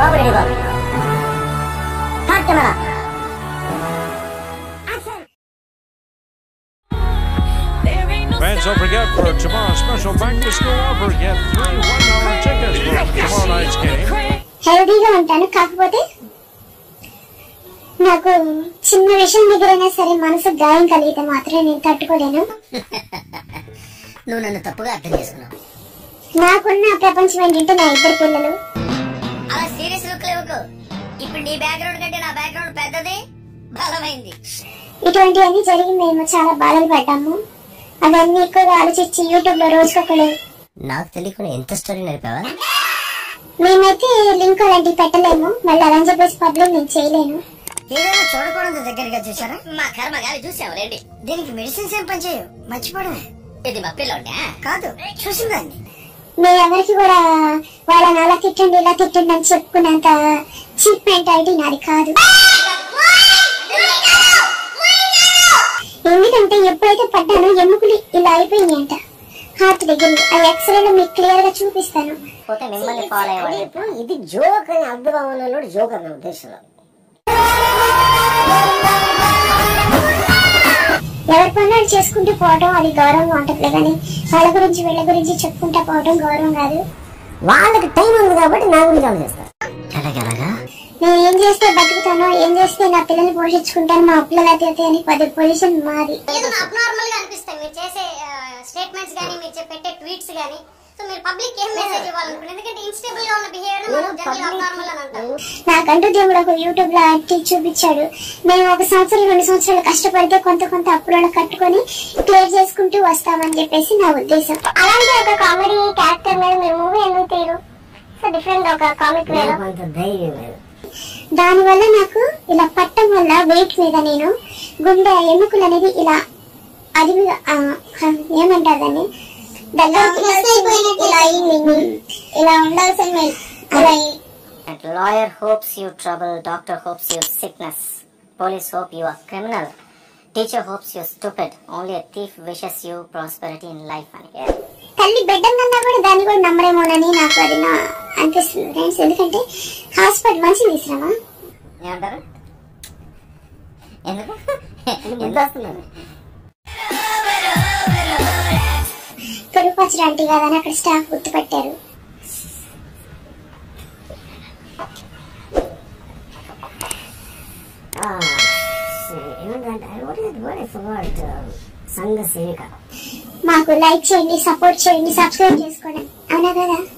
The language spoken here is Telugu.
బాబు రెడీ బాబు start camera Fans, don't forget for tomorrow's special back to school offer, get three $1 tickets for tomorrow night's game. హెల్దీగా ఉంటాను కాకపోతే నాకు చిన్న విషయం దగ్గరైనా సరే మనసు గాయం కలిగితే మాత్రమే నేను తట్టుకోలేను నువ్వు నన్ను తప్పుగా అర్థం చేసుకున్నావు నాకున్న ప్రపంచం ఏంటంటే నా ఇద్దరు పిల్లలు అలా సీరియస్ లుక్ లేవుకు ఇప్పుడు నీ బ్యాక్గ్రౌండ్ కంటే నా బ్యాక్గ్రౌండ్ పెద్దది బలమైంది ఇటువంటివన్నీ జరిగి మేము చాలా బాధలు పడ్డాము అవన్నీ ఎక్కువగా ఆలోచించి యూట్యూబ్ లో రోజుకొకరు నాకు తెలియకుండా ఎంత స్టోరీ నడిపావా మేమైతే లింక్ అలాంటివి పెట్టలేము మళ్ళీ అలా అని చెప్పేసి పబ్లిక్ నేను చేయలేను ఏదైనా చూడకూడదు దగ్గరగా చూసారా మా కర్మ గాలి చూసాము రండి దీనికి మెడిసిన్స్ ఏం పనిచేయవు మర్చిపోవడమే ఇది మా పిల్లోడా కాదు చూసిందాన్ని మేము ఎవరికి కూడా వాళ్ళని అలా తిట్టండి ఇలా తిట్టండి అని చెప్పుకున్నంత చీప్ మెంటాలిటీ నాది కాదు ఎందుకంటే ఎప్పుడైతే పడ్డానో ఎముకలు ఇలా అయిపోయింది అంట హార్ట్ దగ్గర ఆ ఎక్స్రేలో మీకు క్లియర్ గా చూపిస్తాను పోతే మిమ్మల్ని ఫాలో అయ్యేవాడు ఇది జోక్ అని అర్థం అవ్వనోడు జోక్ అన్న ఉద్దేశంలో ఎవరి పనులు చేసుకుంటూ పోవడం అది గౌరవంగా ఉంటది కానీ వాళ్ళ గురించి వీళ్ళ గురించి చెప్పుకుంటా పోవడం గౌరవం కాదు వాళ్ళకి టైం ఉంది కాబట్టి నా గురించి ఆలోచిస్తారు ఎలాగెలాగా నేను ఏం చేస్తే బతుకుతానో ఏం చేస్తే నా పిల్లల్ని పోషించుకుంటాను మా అప్పులు ఎలా తీరుతాయి అని పది పొజిషన్ మాది ఏదో అబ్నార్మల్ గా అనిపిస్తాయి మీరు చేసే స్టేట్మెంట్స్ గానీ మీరు చే- పెట్టే ట్వీట్స్ గానీ సో మీరు పబ్లిక్ ఏం మెసేజ్ ఇవ్వాలనుకుంటే ఎందుకంటే ఇన్స్టేబుల్ గా ఉన్న బిహేవియర్ మనం జనరల్ అబ్నార్మల్ అని అంటాం నాకంటూ దేవుడు ఒక యూట్యూబ్ లో యాక్టివ్ చూపించాడు మేము ఒక సంవత్సరం రెండు సంవత్సరాలు కష్టపడితే కొంత కొంత అప్పులను కట్టుకొని క్లియర్ చేసుకుంటూ వస్తామని చెప్పేసి నా ఉద్దేశం అలాంటి ఒక కామెడీ క్యారెక్టర్ మీద మీరు మూవీ ఎందుకు తీరు సో డిఫరెంట్ ఒక కామిక్ వేలో కొంత ధైర్యం లేదు దాని వల్ల నాకు ఇలా పట్టం వల్ల వెయిట్ మీద నేను గుండె ఎముకలు అనేది ఇలా అది ఏమంటారు దాన్ని దగ్గర ఇలా అయింది ఇలా ఉండాల్సిన అలా అయ్యి- Lawyer hopes you trouble, doctor hopes you sickness, police hope you are criminal, teacher hopes you stupid, only a thief wishes you prosperity in life అని తల్లి బిడ్డనన్నా కూడా దాన్ని కూడా నమ్మరేమోనని నాకు అది నా అనిపిస్తుంది ఫ్రెండ్స్ ఎందుకంటే హాస్పిటల్ మంచి తీసుకురామా ఏమంటారు ఎందుకు ఎంత వస్తున్నారు పెరుగు పచ్చడి అంటే కాదని అక్కడ స్టాఫ్ గుర్తుపట్టారు సంఘ సేవిక మాకు లైక్ చేయండి సపోర్ట్ చేయండి సబ్స్క్రైబ్ చేసుకోండి అవునా కదా